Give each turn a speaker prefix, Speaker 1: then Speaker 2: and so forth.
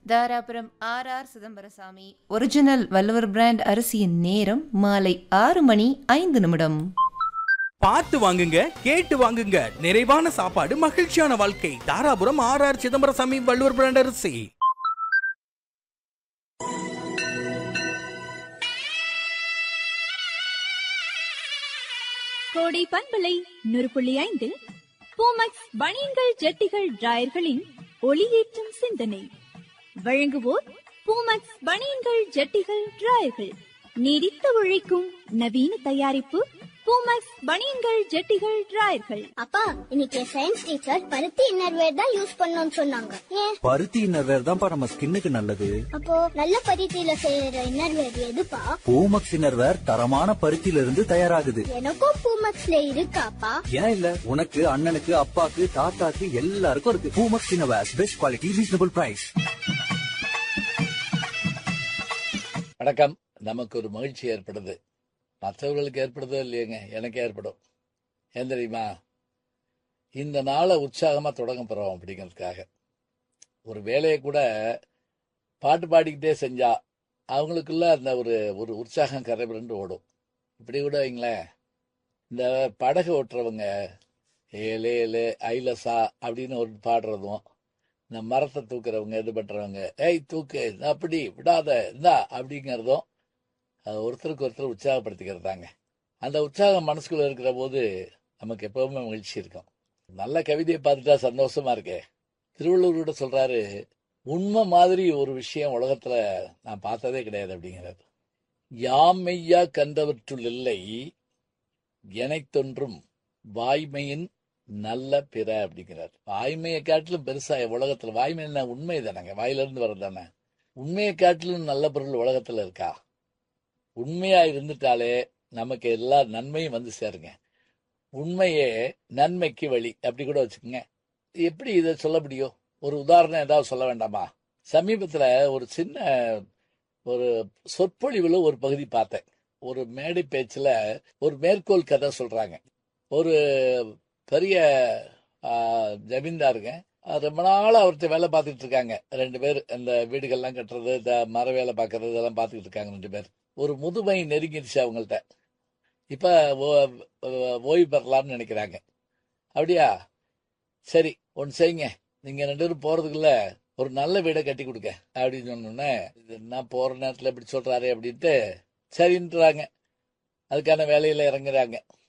Speaker 1: Dharapuram R R Chidambarasamy original Valluvar brand அரிசியின் நேரம் மாலை ஆறு மணி ஐந்து நிமிடம்
Speaker 2: பார்த்து வாங்குங்க கேட்டு வாங்குங்க நிறைவான சாப்பாடு மகிழ்ச்சியான வாழ்க்கை Dharapuram R R Chidambarasamy Valluvar brand அரிசி
Speaker 3: கோடை பண்பலை நூறு புள்ளி ஐந்தில் பூமக்ஸ் பனியன்கள் ஜட்டிகள் டிராயர்களின் ஒளியேற்றும் சிந்தனை வழங்குவோர் பூமக்ஸ் பனியன்கள் ஜட்டிகள் டிராயர்கள் நீடித்து உழைக்கும் நவீன தயாரிப்பு பூமக்ஸ் பனியன்கள் ஜட்டிகள் டிராயர்கள்
Speaker 4: அப்பா இன்னைக்கு சயின்ஸ் டீச்சர் பருத்தி இன்னர்வேர் தான் யூஸ் பண்ணணும்னு சொன்னாங்க ஏன்
Speaker 5: பருத்தி இன்னர்வேர் தான்ப்பா நம்ம ஸ்கின்னுக்கு நல்லது
Speaker 4: அப்போ நல்ல பருத்தியில செய்யற இன்னர்வேர் எதுப்பா
Speaker 5: பூமக்ஸ் இன்னர்வேர் தரமான பருத்தியில இருந்து தயாராகுது
Speaker 4: எனக்கும் பூமக்ஸ்ல இருக்காப்பா
Speaker 5: ஏன் இல்ல உனக்கு அண்ணனுக்கு அப்பாக்கு தாத்தாக்கு எல்லாருக்கும் இருக்கு Poomex innerwear best quality reasonable price
Speaker 6: வணக்கம் நமக்கு ஒரு மகிழ்ச்சி ஏற்படுது மற்றவர்களுக்கு ஏற்படுதோ இல்லையேங்க எனக்கு ஏற்படும் ஏன் தெரியுமா இந்த நாளை உற்சாகமாக தொடங்க போகிறோம் அப்படிங்கிறதுக்காக ஒரு வேலையை கூட பாட்டு பாடிக்கிட்டே செஞ்சா அவங்களுக்குள்ள அந்த ஒரு ஒரு உற்சாகம் கரைபுரண்டு ஓடும் இப்படி கூட வைங்களேன் இந்த படகு ஓட்டுறவங்க ஏலே ஏலே ஐலசா அப்படின்னு ஒரு பாடுறதும் இந்த மரத்தை தூக்குறவங்க இது பண்றவங்க ஏய் தூக்கு அப்படி விடாத இந்தா அப்படிங்கிறதும் அது ஒருத்தருக்கு ஒருத்தர் உற்சாகப்படுத்திக்கிறதாங்க அந்த உற்சாகம் மனசுக்குள்ள இருக்கிற போது நமக்கு எப்பவுமே மகிழ்ச்சி இருக்கும் நல்ல கவிதையை பார்த்துட்டா சந்தோஷமா இருக்கே திருவள்ளுவர் கூட சொல்றாரு உண்மை மாதிரி ஒரு விஷயம் உலகத்துல நான் பார்த்ததே கிடையாது அப்படிங்கிறார் யாம் மெய்யா கண்டவற்றுள் இல்லை எனைத்தொன்றும் வாய்மையின் நல்ல பிற அப்படிங்கிறார் வாய்மையை காட்டிலும் பெருசா உலகத்துல வாய்மை என்ன உண்மை தானேங்க வாயிலிருந்து வர்றது தானே உண்மையை காட்டிலும் நல்ல பொருள் உலகத்துல இருக்கா உண்மையா இருந்துட்டாலே நமக்கு எல்லா நன்மையும் வந்து சேருங்க உண்மையே நன்மைக்கு வழி அப்படி கூட வச்சுக்கோங்க எப்படி இதை சொல்ல முடியும் ஒரு உதாரணம் ஏதாவது சொல்ல வேண்டாமா சமீபத்துல ஒரு சின்ன ஒரு சொற்பொழிவுல ஒரு பகுதி பார்த்தேன் ஒரு மேடை பேச்சுல ஒரு மேற்கோள் கதை சொல்றாங்க ஒரு பெரிய ஆ, ஜமீன்தாருங்க அது ரொம்ப நாள் அவர்கிட்ட வேலை பார்த்துட்டு இருக்காங்க ரெண்டு பேர் அந்த வீடுகள்லாம் கட்டுறது இந்த மர வேலை பார்க்கறது இதெல்லாம் பார்த்துக்கிட்டு இருக்காங்க ரெண்டு பேர் ஒரு முதுமை நெருங்கிடுச்சு அவங்கள்ட்ட இப்ப ஓ- ஓ- ஓய்வு பெறலாம்னு நினைக்கிறாங்க அப்படியா சரி ஒன்று செய்யுங்க நீங்க ரெண்டு பேரும் போறதுக்குள்ள ஒரு நல்ல வீடை கட்டி கொடுங்க அப்படின்னு சொன்னோன்னே இது என்ன போற நேரத்துல இப்படி சொல்றாரு அப்படின்ட்டு சரின்றாங்க அதுக்கான வேலையில இறங்குறாங்க